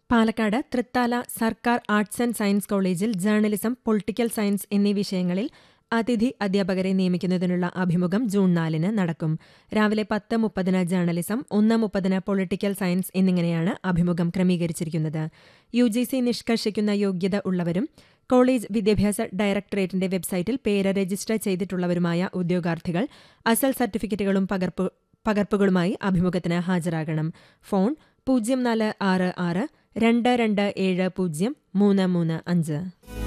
പാലക്കാട് തൃത്താല സർക്കാർ arts and science കോളേജിൽ journalism political science എന്നീ വിഷയങ്ങളിൽ അതിഥി അധ്യാപകരെ നിയമിക്കുന്നതിനുള്ള അഭിമുഖം ജൂൺ നാലിന് നടക്കും രാവിലെ പത്ത് മുപ്പതിന് ജേർണലിസം ഒന്ന് മുപ്പതിന് പൊളിറ്റിക്കൽ സയൻസ് എന്നിങ്ങനെയാണ് അഭിമുഖം ക്രമീകരിച്ചിരിക്കുന്നത് യു ജി സി നിഷ്കർഷിക്കുന്ന യോഗ്യത ഉള്ളവരും കോളേജ് വിദ്യാഭ്യാസ ഡയറക്ടറേറ്റിന്റെ വെബ്സൈറ്റിൽ പേര് രജിസ്റ്റർ ചെയ്തിട്ടുള്ളവരുമായ ഉദ്യോഗാർത്ഥികൾ അസൽ സർട്ടിഫിക്കറ്റുകളും പകർപ്പ് പകർപ്പുകളുമായി അഭിമുഖത്തിന് ഹാജരാകണം ഫോൺ പൂജ്യം നാല് ആറ് ആറ് രണ്ട് രണ്ട് ഏഴ് പൂജ്യം മൂന്ന് മൂന്ന് അഞ്ച്